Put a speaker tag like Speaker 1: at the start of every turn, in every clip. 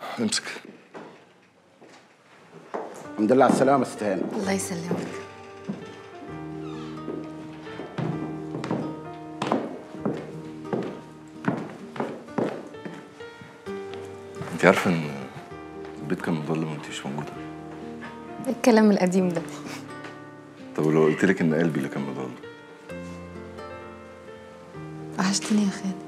Speaker 1: امسك
Speaker 2: الحمد لله على السلامة يا ست هاني
Speaker 3: الله يسلمك
Speaker 1: انت عارفه ان البيت كان مظلم وانت مش موجوده
Speaker 3: إيه الكلام القديم ده
Speaker 1: طب لو قلت لك ان قلبي اللي كان مظلم
Speaker 3: وحشتني يا خالد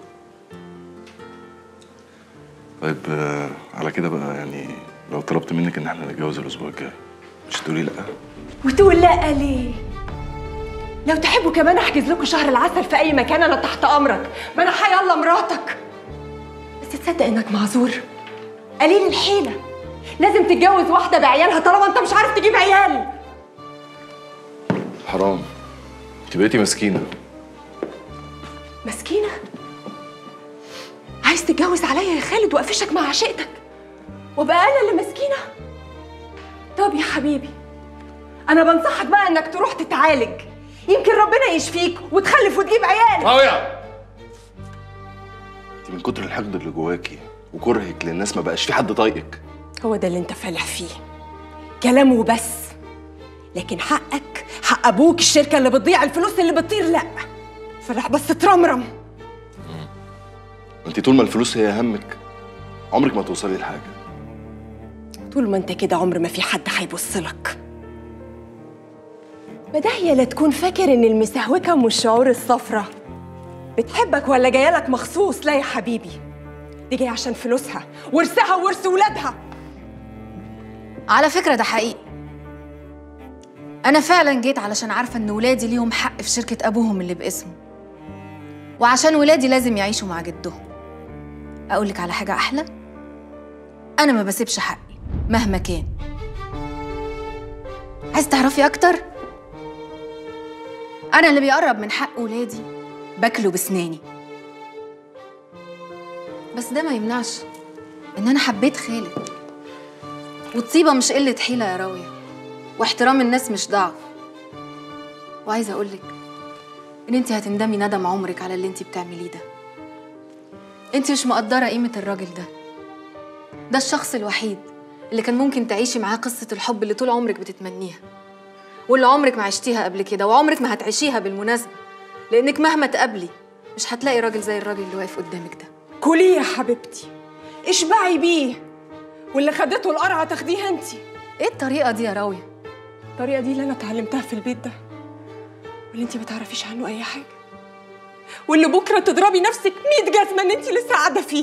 Speaker 1: طيب آه، على كده بقى يعني لو طلبت منك ان احنا نتجوز الاسبوع الجاي مش تقولي لا
Speaker 4: وتقول لا ليه؟ لو تحبوا كمان احجز لكم شهر العسل في اي مكان انا تحت امرك ما انا حي الله مراتك بس تصدق انك معذور قليل الحيله لازم تتجوز واحده بعيالها طالما انت مش عارف تجيب عيال
Speaker 1: حرام انت بقيتي مسكينه
Speaker 4: مسكينه عايز تتجوز عليا يا خالد واقفشك مع عشيقتك وابقى انا اللي مسكينه طب يا حبيبي انا بنصحك بقى انك تروح تتعالج يمكن ربنا يشفيك وتخلف وتجيب عيال
Speaker 1: راوية انت من كتر الحقد اللي جواكي وكرهك للناس ما بقاش في حد طايقك
Speaker 4: هو ده اللي انت فالح فيه كلام وبس لكن حقك حق ابوك الشركه اللي بتضيع الفلوس اللي بتطير لا فراح بس ترمرم
Speaker 1: انت طول ما الفلوس هي همك عمرك ما توصلي لحاجه
Speaker 4: طول ما انت كده عمر ما في حد هيبص لك بداهية لا تكون فاكر ان المسهوكة ام الشعور الصفرة بتحبك ولا جايلك مخصوص لا يا حبيبي دي جاية عشان فلوسها ورثها وورث ولادها
Speaker 3: على فكرة ده حقيقي أنا فعلا جيت علشان عارفة إن ولادي ليهم حق في شركة أبوهم اللي باسمه وعشان ولادي لازم يعيشوا مع جدهم أقولك على حاجة أحلى أنا ما بسيبش حقي مهما كان عايز تعرفي أكتر؟ أنا اللي بيقرب من حق ولادي باكله بسناني بس ده ما يمنعش إن أنا حبيت خالد والطيبة مش قلة حيلة يا راوية واحترام الناس مش ضعف وعايزة أقولك إن أنت هتندمي ندم عمرك على اللي أنت بتعمليه ده أنت مش مقدرة قيمة الراجل ده ده الشخص الوحيد اللي كان ممكن تعيشي معاه قصة الحب اللي طول عمرك بتتمنيها واللي عمرك ما عشتيها قبل كده وعمرك ما هتعيشيها بالمناسبة لأنك مهما تقابلي مش هتلاقي راجل زي الراجل اللي واقف قدامك ده
Speaker 4: كلي يا حبيبتي اشبعي بيه واللي خدته القرعة تاخديه انتي
Speaker 3: إيه الطريقة دي يا راوية؟
Speaker 4: الطريقة دي اللي أنا اتعلمتها في البيت ده واللي انتي ما تعرفيش عنه أي حاجة واللي بكرة تضربي نفسك 100 جزمة إن انتي لسه قاعدة فيه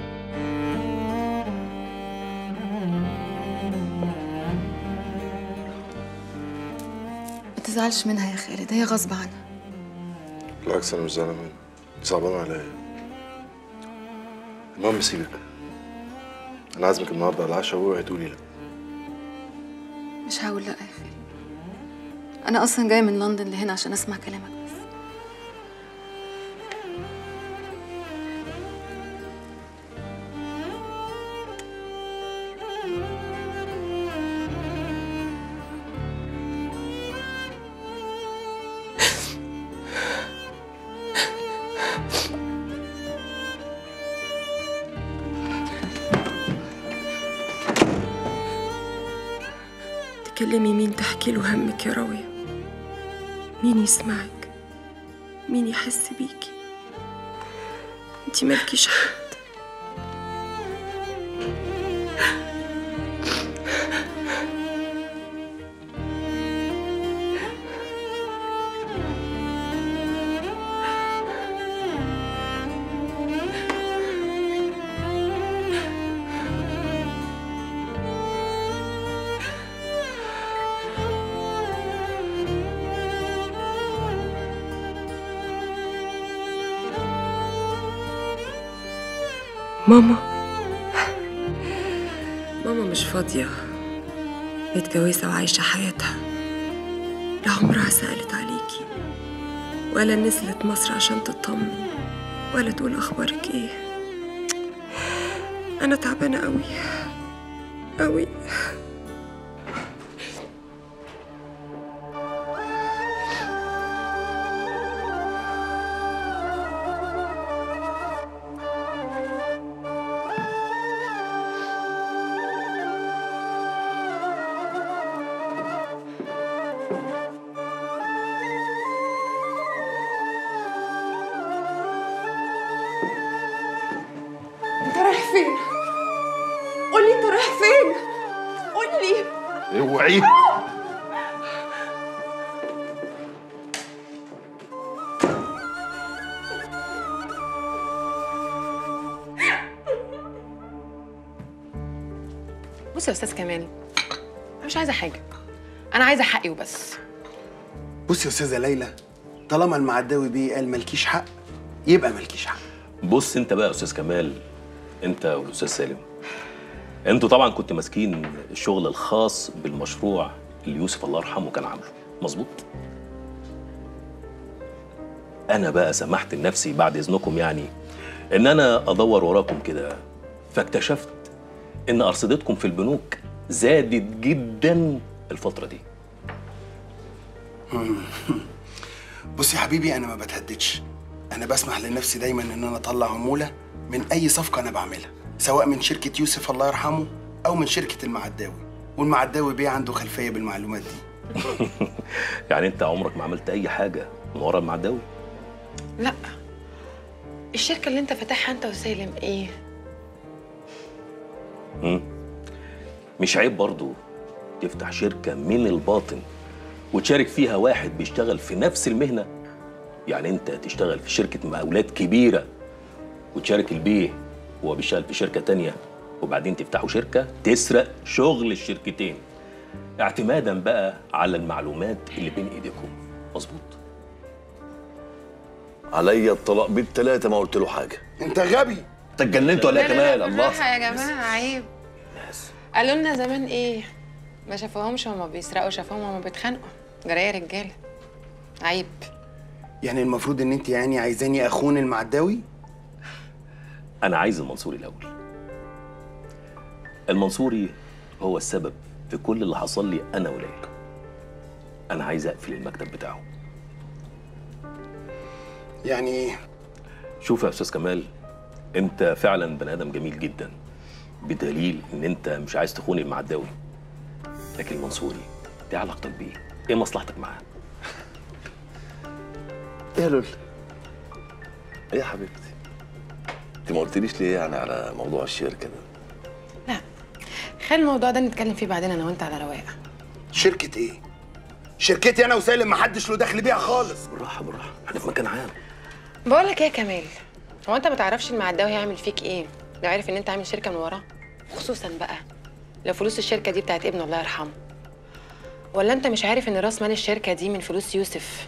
Speaker 3: ما تزعلش منها يا خالد هي غصب عنها
Speaker 1: بالعكس انا مش زعلان منك صعبان عليا المهم سيبك انا عازمك النهارده على العشاء واوعي تقولي لا
Speaker 3: مش هقول لا يا خالد انا اصلا جايه من لندن لهنا عشان اسمع كلامك بس
Speaker 4: تكلمي مين تحكي له همك يا راوية مين يسمعك مين يحس بيكي انتي مالكيش حد ماما ماما مش فاضية متجوزة وعايشة حياتها لا عمرها سألت عليكي ولا نزلت مصر عشان تطمن ولا تقول أخبارك إيه أنا تعبانة أوي أوي فين قول لي انت رايح فين قول لي
Speaker 1: اوعي
Speaker 5: بص يا استاذ كمال انا مش عايزه حاجه انا عايزه حقي وبس
Speaker 6: بصي يا استاذه ليلى طالما المعداوي بيه قال مالكيش حق يبقى مالكيش حق
Speaker 7: بص انت بقى يا استاذ كمال انت والاستاذ سالم انتوا طبعا كنتوا ماسكين الشغل الخاص بالمشروع اللي يوسف الله يرحمه كان عامله مظبوط انا بقى سمحت لنفسي بعد اذنكم يعني ان انا ادور وراكم كده فاكتشفت ان ارصدتكم في البنوك زادت جدا الفتره دي
Speaker 6: بصي يا حبيبي انا ما بتهددش انا بسمح لنفسي دايما ان انا اطلع عموله من اي صفقه انا بعملها سواء من شركه يوسف الله يرحمه او من شركه المعداوي والمعداوي بيه عنده خلفيه بالمعلومات دي
Speaker 7: يعني انت عمرك ما عملت اي حاجه من ورا المعداوي
Speaker 5: لا الشركه اللي انت فاتحها انت وسالم ايه
Speaker 7: مش عيب برضو تفتح شركة من الباطن وتشارك فيها واحد بيشتغل في نفس المهنة يعني انت تشتغل في شركة مقاولات كبيرة وتشارك البيه وهو بيشتغل في شركة تانية وبعدين تفتحوا شركة تسرق شغل الشركتين اعتمادا بقى على المعلومات اللي بين ايديكم مظبوط
Speaker 8: عليا الطلاق بالتلاتة ما قلت له حاجة
Speaker 6: انت غبي
Speaker 8: انت اتجننت ولا ايه يا كمال الله
Speaker 5: بالراحه يا جماعه عيب قالوا لنا زمان ايه ما شافوهمش هما بيسرقوا شافوهم هما بيتخانقوا جرايه يا رجاله عيب
Speaker 6: يعني المفروض ان انت يعني عايزاني اخون المعداوي
Speaker 7: انا عايز المنصوري الاول المنصوري هو السبب في كل اللي حصل لي انا وليلى انا عايز اقفل المكتب بتاعه
Speaker 6: يعني
Speaker 7: شوف يا استاذ كمال انت فعلا بني ادم جميل جدا بدليل ان انت مش عايز تخون المعداوي لكن المنصوري ايه علاقتك بيه ايه مصلحتك معاه
Speaker 8: ايه يا لول ايه يا حبيبتي انت ما قلتليش ليه يعني على موضوع الشركة ده
Speaker 5: لا خلي الموضوع ده نتكلم فيه بعدين انا وانت على رواقه
Speaker 6: شركه ايه شركتي انا وسالم ما حدش له دخل بيها خالص
Speaker 7: بالراحه بالراحه احنا في مكان عام
Speaker 5: بقول لك ايه يا كمال هو انت ما تعرفش المعداوي هيعمل فيك ايه لو عارف ان انت عامل شركه من وراه خصوصا بقى لو فلوس الشركه دي بتاعت ابنه الله يرحمه ولا انت مش عارف ان راس مال الشركه دي من فلوس يوسف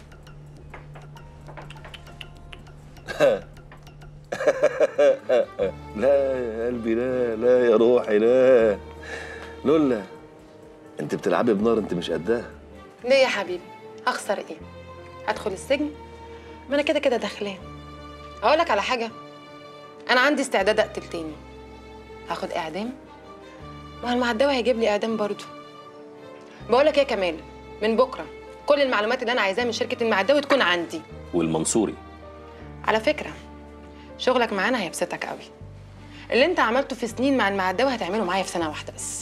Speaker 8: لا يا قلبي لا لا يا روحي لا لولا انت بتلعبي بنار انت مش قدها
Speaker 5: ليه يا حبيبي اخسر ايه هدخل السجن ما انا كده كده داخلاه اقول لك على حاجه انا عندي استعداد اقتل تاني هاخد اعدام ما هو المعداوي هيجيب لي اعدام برضه بقول لك ايه كمان من بكره كل المعلومات اللي انا عايزاها من شركه المعداوي تكون عندي
Speaker 7: والمنصوري
Speaker 5: على فكره شغلك معانا هيبسطك قوي اللي انت عملته في سنين مع المعداوي هتعمله معايا في سنه واحده بس